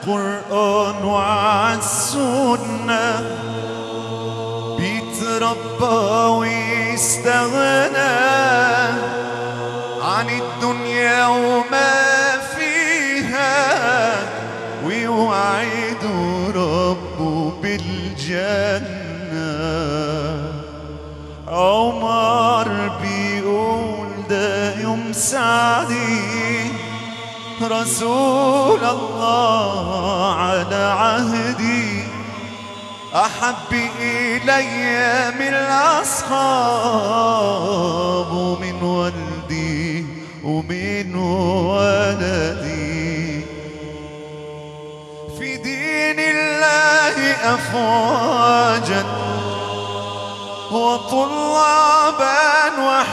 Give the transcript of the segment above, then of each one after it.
القرآن وعالسنة بيتربى ويستغنى عن الدنيا وما فيها ويوعد ربه بالجنة عمر بيقول ده يوم سعدي رسول الله على عهدي أحب إلي من الأصحاب ومن والدي ومن ولدي في دين الله أفواجا وطلابا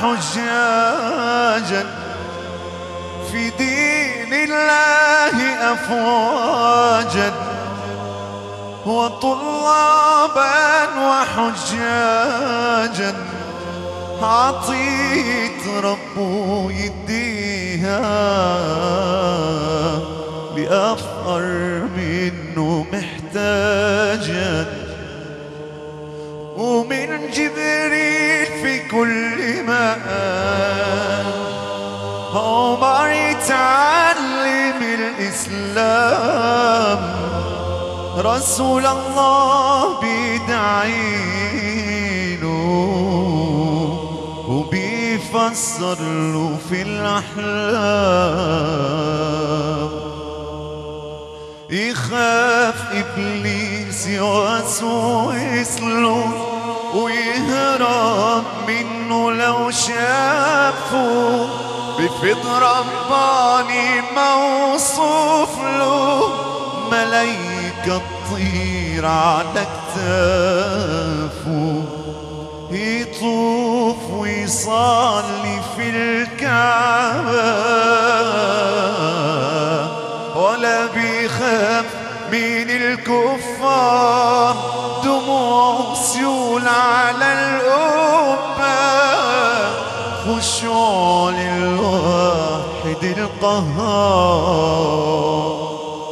وحجاجا في دين الله أفواجا وطلابا وحجاجا عطيت ربه يديها بأفقر منه محتاجا ومن جبريل في كل مكان عمر يتعلم الإسلام رسول الله بيدعينه وبيفسر له في الأحلام يخاف إبليس يوسوس له ويهرب منه لو شافه بفض رباني موصوف له ملايكة تطير على كتافه يطوف ويصلي في الكعبة ولا بيخاف من الكفار دموع سيول على القبة خشوع للواحد القهار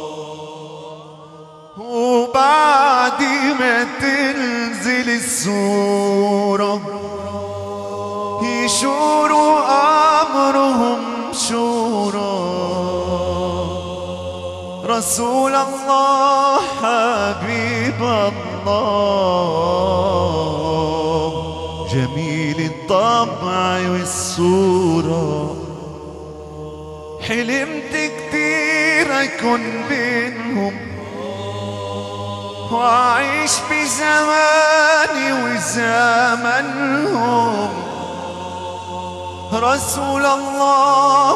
وبعد ما تنزل السورة يشوروا أمرهم شورى رسول الله حبيب الله جميل الطبع والصورة حلمت كتير أكون بينهم وأعيش بزماني وزمنهم رسول الله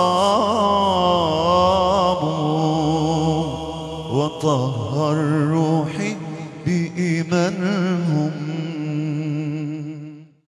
وأصحابه وطهر